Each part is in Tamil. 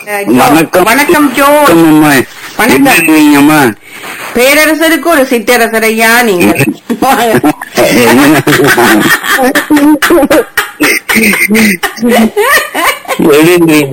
வணக்கம் வணக்கம் ஜோ அம்மா வணக்கம். எப்படி இருக்கீங்கம்மா பேரரசருக்கு ஒரு சிற்றரசரையா நீங்க எப்படி இருக்கீங்க?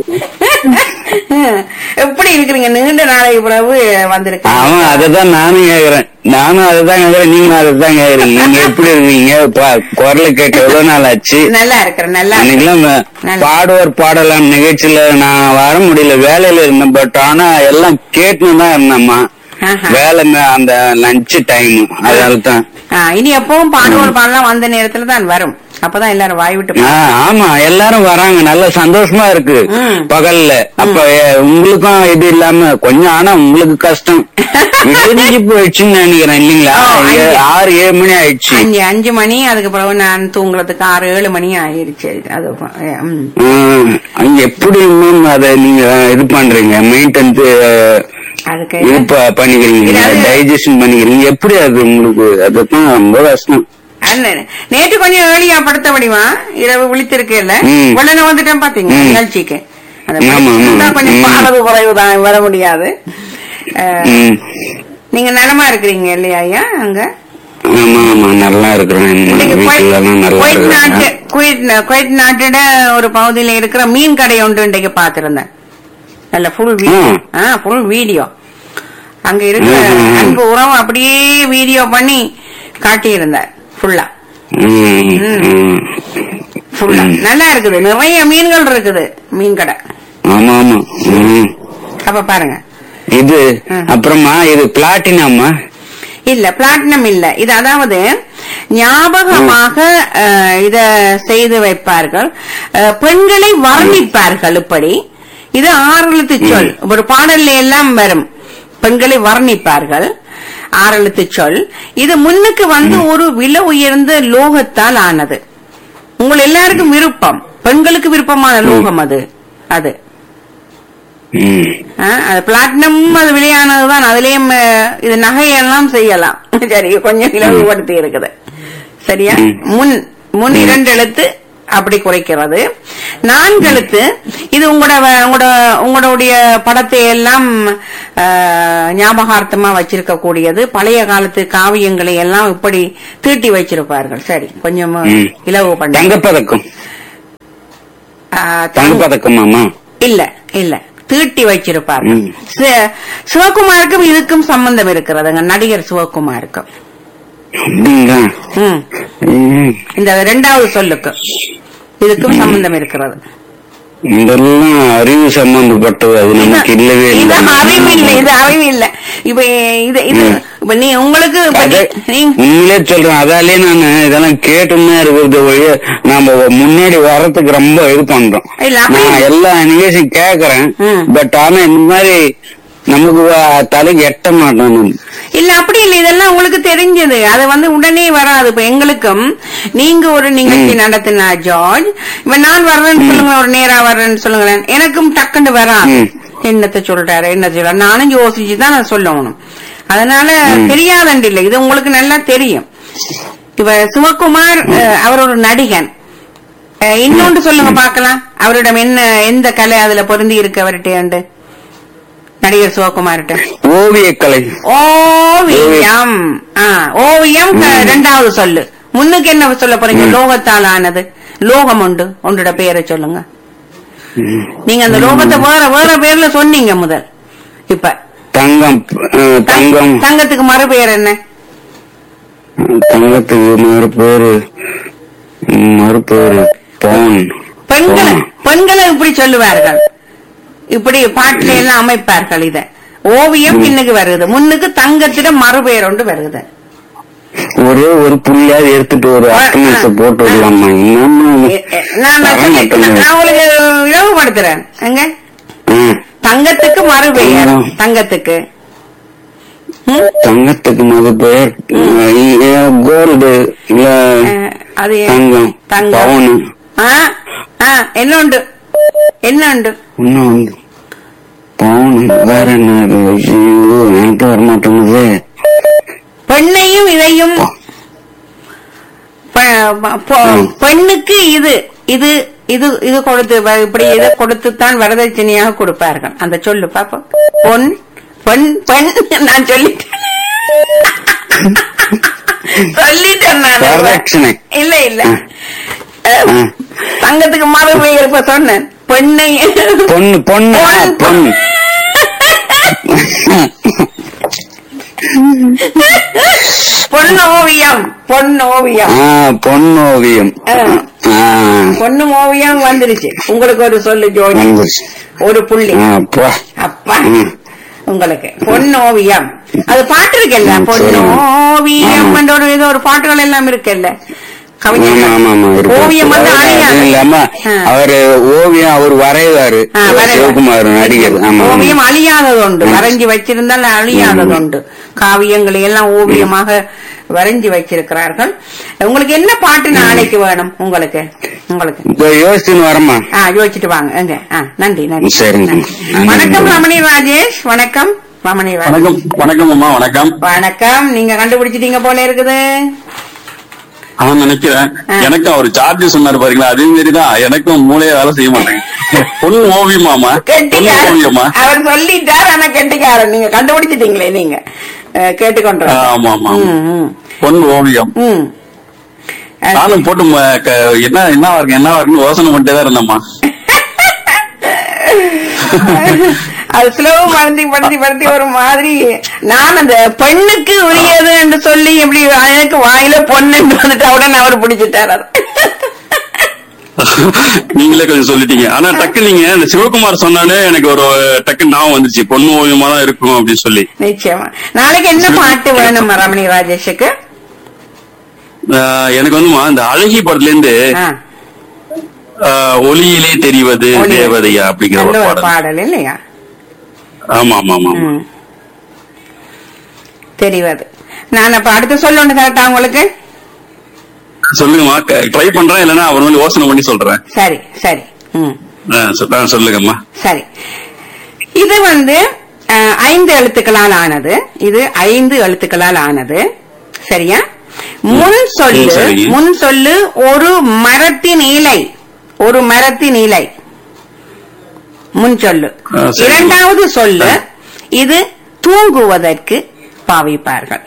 எப்படி இருக்கிறீங்க நீண்ட நாளைக்கு பிறகு வந்திருக்கீங்க அவன் அததான் நானும் கேக்குறேன் நானும் அததான் கேக்குறேன் நீங்களும் அததான் கேக்குறீங்க நீங்க எப்படி இருக்கீங்க பா- குரலை கேட்டு எவ்வளவு நாள் ஆச்சு நல்லா இருக்கிறேன் நல்லா அன்னைக்கெல்லாம் நல்லா. பாடுவோர் பாடலாம் நிகழ்ச்சியில நான் வர முடியல வேலையில இருந்தேன் பட் ஆனா எல்லாம் கேட்டுன்னு தான் இருந்தேம்மா ஆஹா. வேலை மே- அந்த லஞ்ச் டைம் அதனால தான் ஆ, இனி எப்பவும் பாடுவோர் பாடலாம் வந்த நேரத்துல தான் வரும் அப்பதான் எல்லாரும் வாய் விட்டு ஆ, ஆமா எல்லாரும் வராங்க நல்ல சந்தோஷமா இருக்கு ம். பகல்ல அப்ப ஏ, உங்களுக்கும் இது இல்லாம கொஞ்சம் ஆனா உங்களுக்கு கஷ்டம் விடிஞ்சு போயிடுச்சுன்னு நினைக்கிறேன் இல்லீங்களா ஆ, ஏ- அஞ்சு. ஆறு ஏழு மணி ஆயிடுச்சு அஞ்சு அஞ்சு மணி அதுக்கு பிறகு நான் தூங்குறதுக்கு ஆறு ஏழு மணி ஆயிருச்சு அது ம். ம். அங்க எப்படி இன்னும் அதை நீங்க இது பண்றீங்க மெயின்டெனன்ஸ் அதுக்கு இது ப- பண்ணிக்கிறீங்க இது அது- டைஜஷன் பண்ணிக்கிறீங்க எப்படி அது உங்களுக்கு அதுதான் ரொம்ப கஷ்டம் அல்ல, நேற்று கொஞ்சம் ஏழியா படுத்த முடியுமா இரவு விழித்திருக்கேல்ல ம். உடனே வந்துட்டேன் பாத்தீங்க ம். நிகழ்ச்சிக்கு அந்த ஆமா, ஆமா. விழித்திருந்தா கொஞ்சம் ம். பாடல் குறைவுதான் வர முடியாது அஹ், ம். நீங்க நலமா இருக்கிறீங்க இல்லையா ஐயா அங்க ஆமா ஆமா நல்லா இருக்கிறேன் இன்னைக்கு வீட்டுல குவைத் எல்லாம் நல்லா குவைத் நாட்டு இருக்கிறேன் குவைத் குவைத் நாட்டோட ஒரு பகுதியில இருக்கிற மீன் கடை ஒன்று இன்றைக்கு பாத்திருந்தேன் நல்ல ஃபுல் வீடியோ ம். ஆ ஃபுல் வீடியோ அங்க இருக்கிற ம், ம், ம். அன்பு உறவு அப்படியே வீடியோ பண்ணி காட்டியிருந்தார் ஃபுல்லா ம், ம். ஃபுல்லா ம். நல்லா இருக்குது நிறைய மீன்கள் இருக்குது மீன் கடை ஆமா ஆமா ம். அப்ப பாருங்க இது ம். அப்புறமா இது பிளாட்டினாமா இல்ல பிளாட்டினம் இல்ல இது அதாவது ஞாபகமாக அஹ், இத செய்து வைப்பார்கள் அஹ், பெண்களை வர்ணிப்பார்கள் இப்படி இது ஆறெழுத்து சொல் ஒரு பாடல்ல எல்லாம் வரும் பெண்களை வர்ணிப்பார்கள் ஆறெழுத்து சொல் இது முன்னுக்கு வந்து ஒரு விலை உயர்ந்த லோகத்தால் ஆனது உங்கள் எல்லாருக்கும் விருப்பம் பெண்களுக்கு விருப்பமான லோகம் அது அது ம். ஆ, அது பிளாட்டினம் அது விலையானதுதான் அதுலயும் அஹ், இது நகையெல்லாம் செய்யலாம் சரி கொஞ்சம் இலவுபடுத்தி இருக்குது சரியா ம். முன் முன் இரண்டு எழுத்து அப்படி குறைக்கிறது நான்கு எழுத்து இது உங்களோட வ- உங்களோட உங்களுடைய படத்தை எல்லாம் அஹ், ஞாபகார்த்தமா வச்சிருக்க கூடியது பழைய காலத்து காவியங்களை எல்லாம் இப்படி தீட்டி வச்சிருப்பார்கள் சரி கொஞ்சம் ம். இலவு பண்ண தங்கப்பதக்கம் தங்க தங்கப்பதக்கமாமா இல்ல இல்ல தீட்டி வச்சிருப்பார்கள் ம். சி- சிவகுமாருக்கும் இதுக்கும் சம்பந்தம் இருக்கிறதுங்க நடிகர் சிவகுமாருக்கும் அப்படிங்களா ம். ம். இந்த ரெண்டாவது சொல்லுக்கு இதுக்கும் சம்பந்தம் இருக்கிறது இதெல்லாம் அறிவு சம்பந்தப்பட்டது அது நமக்கு இல்லவே இது இல்லை அறிவு இல்ல இது அறிவு இல்ல இப்ப இது இது ம். இப்ப நீ உங்களுக்கு இப்ப அது நீ- நீ- உண்மையிலே சொல்றேன் அதாலே நான் இதெல்லாம் கேட்டுமே இருக்கிறது வழிய நாம முன்னாடி வர்றதுக்கு ரொம்ப இது பண்றோம் இல்ல, அப்படி- நான் எல்லா நிகழ்ச்சியும் கேக்குறேன் ம். பட் ஆனா இந்த மாதிரி நமக்கு வ- தலைக்கு எட்ட மாட்டோம் நம்ம. இல்ல அப்படி இல்ல இதெல்லாம் உங்களுக்கு தெரிஞ்சது அது வந்து உடனே வராது இப்ப எங்களுக்கும் நீங்க ஒரு நிகழ்ச்சி நடத்தினா ஜார்ஜ் இப்ப நான் வர்றேன்னு சொல்லுங்க ஒரு நேரா வர்றேன்னு சொல்லுங்களேன் எனக்கும் டக்குன்னு வராது ம். என்னத்த சொல்றாரு என்ன சொல்றாரு நானும் யோசிச்சு தான் நான் சொல்லணும் அதனால தெரியாதண்டு இல்ல இது உங்களுக்கு நல்லா தெரியும் இப்ப சிவகுமார் அஹ், அவர் ஒரு நடிகன் அஹ், இன்னொன்று சொல்லுங்க பாக்கலாம் அவரிடம் என்ன எந்த கலை அதுல பொருந்தி இருக்கு அவர்கிட்ட நடிகர் சிவகுமார்கிட்ட ஓவியக்கலை ஓவியம் ஆ, ஓவியம் க- ரெண்டாவது சொல்லு முன்னுக்கு என்ன சொல்ல போறீங்க லோகத்தால் ஆனது லோகம் உண்டு உன்னோட பேரை சொல்லுங்க ம். நீங்க அந்த லோகத்தை வேற வேற பேர்ல சொன்னீங்க முதல் இப்ப தங்கம் அஹ், தங்கம் தங்கத்துக்கு மறு பெயர் என்ன தங்கத்துக்கு மறுபேரு மறுபேரு பவுன் பெண்களை பெண்களை இப்படி சொல்லுவார்கள் இப்படி பாட்டுல எல்லாம் அமைப்பார்கள் இத ஓவியம் பின்னுக்கு வருது முன்னுக்கு தங்கத்திட மறுபெயர் ஒன்று வருது ஒரே ஒரு புள்ளியாவது எடுத்துட்டு ஒரு ஆ, அட்டனன்ஸ் ஆ. போட்டு விடலாமா என்னம்மா இது? எ- எ- நான் நான் தர சொல்லி- மாட்டேங்குது. நான் உங்களுக்கு இழவுபடுத்துறேன் எங்க ம். தங்கத்துக்கு மறுபெயர் ஆமா. தங்கத்துக்கு ம்? தங்கத்துக்கு மது பேர் கோல்டு இல்ல அஹ், அது தங்கம் தங்கம் பவுனு ஆ, ஆ, என்ன உண்டு என்ன உண்டு இன்னும் வந்து பவுனு வேற என்ன இது? ஐயோ, எனக்கு வர மாட்டேங்குது பெண்ணையும் இதையும் ப- ப- பொ- ம். பெண்ணுக்கு இது இது இது இது கொடுத்து வ- இப்படி இதை கொடுத்துத்தான் வரதட்சணையாக கொடுப்பார்கள் அந்த சொல்லு பாப்போம் பொன் பொன் பெண் நான் சொல்லிட்டேன் சொல்லிட்டேன் நான் வரதட்சணை. இல்ல இல்ல அஹ், ம். தங்கத்துக்கு மறு இப்ப சொன்னேன் பெண்ணை பொண்ணு பொண்ணு ஆ, பொன். பொண்ணு பொன் ஓவியம் பொன் ஓவியம் ஆ பொண்ணு ஓவியம் ஆ. ஆ, பொண்ணு ஓவியம் வந்துருச்சு உங்களுக்கு ஒரு சொல்லு ஜோடி வந்துருச்சு. ஒரு புள்ளி ஆ, அப்பா. அப்பா ம். உங்களுக்கு பொன் ஓவியம் அது பாட்டு இருக்குல்ல ம், பொன் சொல்லுங்க. ஓவியம் ஆமா. என்ற ஒரு ஏதோ ஒரு பாட்டுகள் எல்லாம் இருக்குல்ல ஆமா ஆமா ஆமா கவிஞர் இருக்கு. ஓவியம் வந்து அவரு அழியாது. அதுவும் இல்லாம ஆ. அவரு ஓவியம் அவர் வரைவாரு ஆ, வரைவார். சிவகுமார் நடிகர் ஆமா ஆமா. ஓவியம் அழியாததுண்டு ம். வரைஞ்சி வச்சிருந்தால் அழியாததுண்டு காவியங்களை எல்லாம் ஓவியமாக வரைஞ்சி வச்சிருக்கிறார்கள் உங்களுக்கு என்ன பாட்டு நாளைக்கு வேணும் உங்களுக்கு உங்களுக்கு இப்ப யோசிச்சுன்னு வரமா ஆ யோசிச்சுட்டு வாங்க எங்க ஆ நன்றி நன்றி சரிங்க. நன்றி. நன்றி. வணக்கம் ரமணி ராஜேஷ் வணக்கம் ரமணி ராஜேஷ் வணக்கம் வணக்கம் அம்மா வணக்கம் வணக்கம் நீங்க கண்டுபிடிச்சிட்டீங்க போல இருக்குது நான் நினைக்கிறேன் ஆ. எனக்கும் அவர் சார்ஜ் சொன்னாரு பாருங்களா அதே மாதிரிதான் எனக்கும் மூளைய வேலை செய்ய மாட்டேங்க பொண்ணு ஓவியமாமா பொண்ணு கெட்டிக்காரன் ஓவியமா அவர் சொல்லிட்டார் ஆனா கெட்டிக்காரன் நீங்க கண்டுபிடிச்சிட்டீங்களே நீங்க அஹ், கேட்டுக்கொண்டு ஆ, ஆமா ஆமா ம், ம். பொண்ணு ஓவியம் ம். அஹ், நானும் போட்டு ம- க- என்ன என்ன இருக்கு என்ன இருக்குன்னு யோசனை பண்ணிட்டே தான் இருந்தேம்மா அது ஸ்லோவ் படுத்தி படுத்தி படுத்தி ஒரு மாதிரி நான் அந்த பெண்ணுக்கு உரியது என்று சொல்லி எப்படி எனக்கு வாயில பொண்ணு வந்துட்டு உடனே அவர் பிடிச்சிட்டார் அதை. நீங்களே கொஞ்சம் சொல்லிட்டீங்க ஆனா டக்கு நீங்க இந்த சிவகுமார் சொன்னாலே எனக்கு ஒரு டக்கு ஞாபகம் வந்துச்சு பொண்ணு ஓவியமா தான் இருக்கும் அப்படின்னு சொல்லி நிச்சயமா நாளைக்கு என்ன பாட்டு வேணும் ரமணி ராஜேஷுக்கு ஆஹ் எனக்கு வந்துமா இந்த அழகி படத்துல இருந்து ஆ, ஆஹ் ஒளியிலே தெரிவது ஒளி. தேவதையா அப்படிங்கிற நல்ல ஒரு ஒரு பாடல் பாடல் இல்லையா ஆமா ஆமா ஆமா ஆமா. ம். தெரிவது நான் அப்ப அடுத்து சொல்லணும் கரெக்டா உங்களுக்கு சொல்லுங்கம்மா ட்ரை பண்றேன் இல்லைன்னா அவர் வந்து யோசனை பண்ணி சொல்றேன் சரி சரி ம் ஆ, சொ- ஆ, சொல்லுங்கம்மா சரி இது வந்து அஹ், ஐந்து எழுத்துக்களால் ஆனது இது ஐந்து எழுத்துக்களால் ஆனது சரியா முன் சொல்லு ம், சரி. முன் சொல்லு ஒரு மரத்தின் இலை ஒரு மரத்தின் இலை முன் சொல்லு ஆ, சரி. இரண்டாவது சொல்லு இது தூங்குவதற்கு பாவிப்பார்கள்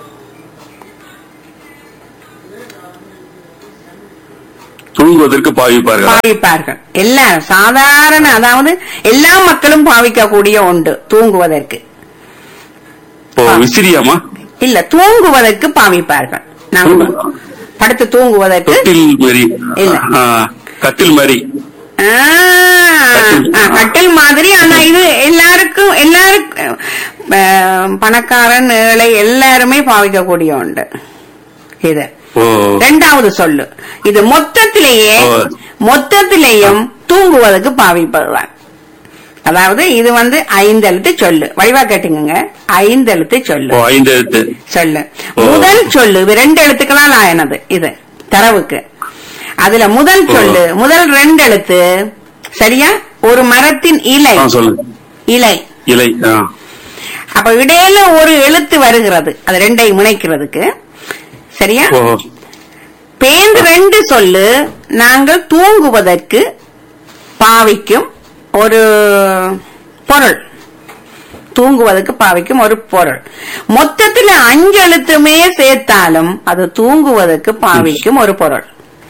தூங்குவதற்கு பாவிப்பார்கள் பாவிப்பார்கள் எல்லாரும் சாதாரண அதாவது எல்லா மக்களும் பாவிக்கக்கூடிய உண்டு தூங்குவதற்கு ஓ விசிறியாமா இல்ல தூங்குவதற்கு பாவிப்பார்கள் நாங்க தூங்கு- படுத்து தூங்குவதற்கு தொட்டில் மாதிரி இல்ல. ஆ, கட்டில் மாதிரி ஆ, ஆ, கட்டில் மாதிரி ஆனா இது எல்லாருக்கும் எல்லாருக்கும் அஹ், பணக்காரன் ஏழை எல்லாருமே பாவிக்கக்கூடிய உண்டு இது ஓ ரெண்டாவது சொல்லு இது மொத்தத்திலேயே ஓ. மொத்தத்திலேயும் தூங்குவதற்கு பாவிப்படுவார் அதாவது இது வந்து ஐந்தெழுத்து சொல்லு வடிவா கேட்டுங்க ஐந்தெழுத்து சொல்லு ஓ ஐந்து எழுத்து சொல்லு ஓ. முதல் சொல்லு இது ரெண்டு எழுத்துக்களால் ஆயினது இது தரவுக்கு அதுல முதல் ஓ. சொல்லு முதல் ரெண்டு எழுத்து சரியா ஒரு மரத்தின் இலை ஆ சொல்லுங்க இலை இலை ஆ அப்ப இடையில ஒரு எழுத்து வருகிறது அது ரெண்டையும் முனைக்கிறதுக்கு சரியா ஓ பேந்து ரெண்டு சொல்லு நாங்கள் தூங்குவதற்கு பாவிக்கும் ஒரு பொருள் தூங்குவதற்கு பாவிக்கும் ஒரு பொருள் மொத்தத்துல அஞ்சு எழுத்துமே சேர்த்தாலும் அது தூங்குவதற்கு பாவிக்கும் ஒரு பொருள்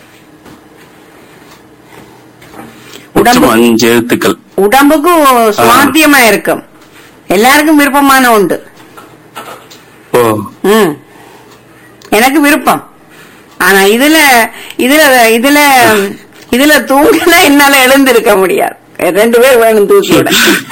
உச்சம் உடம்பு அஞ்சு எழுத்துக்கள் உடம்புக்கு சுவாத்தியமா இருக்கும் எல்லாருக்கும் விருப்பமான உண்டு ஓ ம் எனக்கு விருப்பம் ஆனா இதுல இதுல இதுல இதுல தூங்கினா என்னால எழுந்திருக்க முடியாது ரெண்டு பேர் வேணும் தூக்கியோட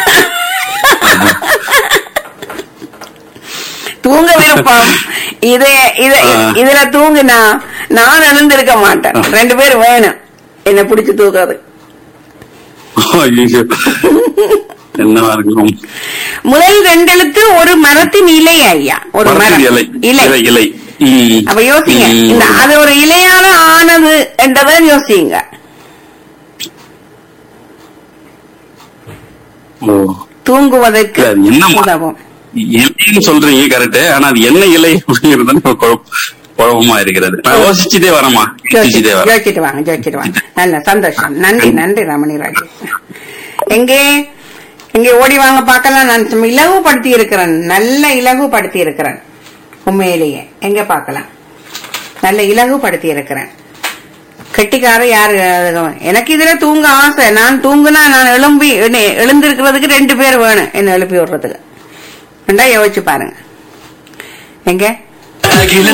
தூங்க விருப்பம் இது இது ஆ. இதுல தூங்குனா நான் எழுந்திருக்க மாட்டேன் ரெண்டு பேர் வேணும் என்ன பிடிச்சு தூக்குறது ஐயோ. என்னவா இருக்கும் முதல் ரெண்டு எழுத்து ஒரு மரத்தின் இலை ஐயா ஒரு மரம் மரத்தில் இலை இலை இலை இலை ம். அப்ப யோசிங்க ம். இந்த அது ஒரு இலையால ஆனது என்றதை யோசிங்க ஓ. தூங்குவதற்கு இல்ல, அது என்னம்மா? உதவும் இலைன்னு சொல்றீங்க கரெக்ட் ஆனா அது என்ன இலை அப்படிங்கறது தான் இப்ப குழப்ப- குழப்பமா இருக்கிறது நான் யோசிச்சுட்டே வரேம்மா யோசிச்சுட்டே வரேன் ஜோதிச்சிட்டு வாங்க ஜோதிச்சிட்டு வாங்க நல்ல சந்தோஷம் நன்றி நன்றி ரமணி ராஜேஷ் எங்கே எங்கே ஓடி வாங்க பார்க்கலாம் நான் சும்மா இலகுபடுத்தி இருக்கிறேன் நல்ல இலகுபடுத்தி இருக்கிறேன் உண்மையிலேயே எங்க பார்க்கலாம் நல்ல இலகுபடுத்தி இருக்கிறேன் கெட்டிக்கார யாரு எனக்கு இதுல தூங்க ஆசை நான் தூங்குனா நான் எழும்பி என்னை- எழுந்திருக்கிறதுக்கு ரெண்டு பேர் வேணும் என்ன எழுப்பி விடுறதுக்கு ரெண்டா யோசிச்சு பாருங்க எங்க அகில